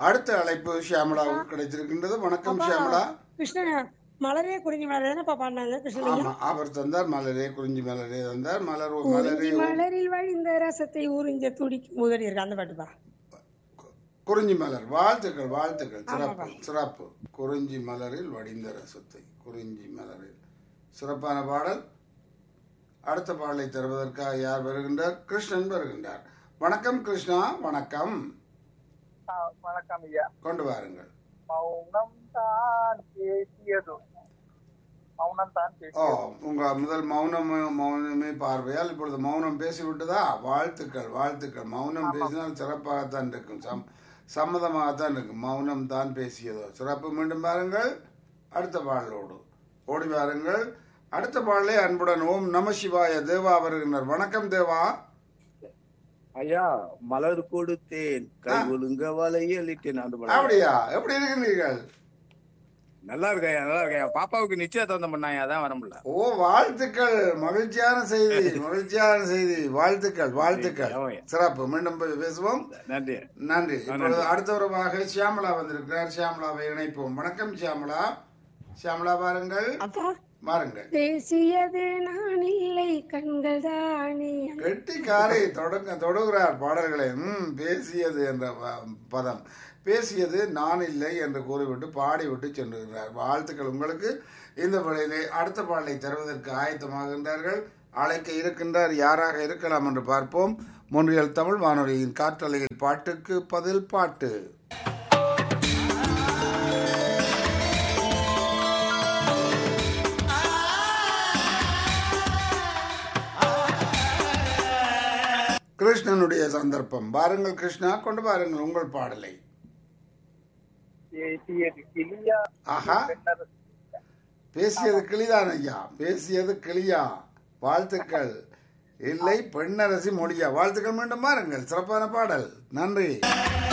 அடுத்த அழைப்பு ஷியாமளாவுக்கு கிடைத்திருக்கின்றது வணக்கம் ஷியாமளா கிருஷ்ணன் மலரே குறிஞ்சி மலரே தானப்பா பாடினாங்க கிருஷ்ணன் ஆமா அவர் தந்தார் மலரே குறிஞ்சி மலரே தந்தார் மலர் மலரே குறிஞ்சி மலரில் வழிந்த ரசத்தை உறிஞ்ச துடிக்கும் முதல் இருக்கு அந்த பாட்டுப்பா குறிஞ்சி மலர் வாழ்த்துக்கள் வாழ்த்துக்கள் சிறப்பு சிறப்பு குறிஞ்சி மலரில் வடிந்த ரசத்தை குறிஞ்சி மலரில் சிறப்பான பாடல் அடுத்த பாடலை தருவதற்காக யார் வருகின்றார் கிருஷ்ணன் வருகின்றார் வணக்கம் கிருஷ்ணா வணக்கம் ஆ, வணக்கம் ஐயா கொண்டு வாருங்கள் மௌனம் தான் பேசியது மௌனம் தான் ஓ பேசியது உங்க முதல் மௌனம் மௌனமே பார்வையால் இப்பொழுது மௌனம் பேசிவிட்டதா வாழ்த்துக்கள் வாழ்த்துக்கள் மௌனம் பேசினால் சிறப்பாகத்தான் இருக்கும் சம் சம்மதமாகத்தான் இருக்கும் மௌனம் தான் பேசியதோ சிறப்பு மீண்டும் பாருங்கள் அடுத்த பாடலோடு ஓடி வாருங்கள் அடுத்த பாடலை அன்புடன் ஓம் நம சிவாய தேவா வருகின்றனர் வணக்கம் தேவா ஐயா மலர் கொடுத்தேன் கை ஒழுங்க வலையலிட்டேன் அந்த படம் அப்படியா எப்படி இருக்கிறீர்கள் நல்லா இருக்கேன் நல்லா இருக்கேன் பாப்பாவுக்கு நிச்சயதார்த்தம் பண்ணாங்க அதான் வர முடியல ஓ வாழ்த்துக்கள் மகிழ்ச்சியான செய்தி மகிழ்ச்சியான செய்தி வாழ்த்துக்கள் வாழ்த்துக்கள் ஆமாய்யா. சிறப்பு மீண்டும் போய் பேசுவோம் நன்றி நன்றி இப்பொழுது அடுத்தவரமாக சியாமலா வந்திருக்கிறார் சியாமலாவை இணைப்போம் வணக்கம் சியாமலா சியாமலா வாருங்கள் அப்பா வாருங்கள் பேசியது நான் இல்லை கண்கள் தானே கெட்டிக்காரை தொடங்க தொடுகிறார் பாடல்களை ம் பேசியது என்ற ப- பதம் பேசியது நான் இல்லை என்று கூறிவிட்டு பாடிவிட்டு சென்றுகிறார் வாழ்த்துக்கள் உங்களுக்கு இந்த வேளையிலே அடுத்த பாடலை தருவதற்கு ஆயத்தமாகின்றார்கள் அழைக்க இருக்கின்றார் யாராக இருக்கலாம் என்று பார்ப்போம் முன்றியல் தமிழ் வானொலியின் காற்றலையில் பாட்டுக்கு பதில் பாட்டு கிருஷ்ணனுடைய சந்தர்ப்பம் பாருங்கள் கிருஷ்ணா கொண்டு பாருங்கள் உங்கள் பாடலை பேசியது கிளியா ஆஹா பெண்ணரசு. பேசியது கிளிதான் ஐயா பேசியது கிளியா வாழ்த்துக்கள் இல்லை பெண்ணரசி மொழியா வாழ்த்துக்கள் மீண்டும் பாருங்கள் சிறப்பான பாடல் நன்றி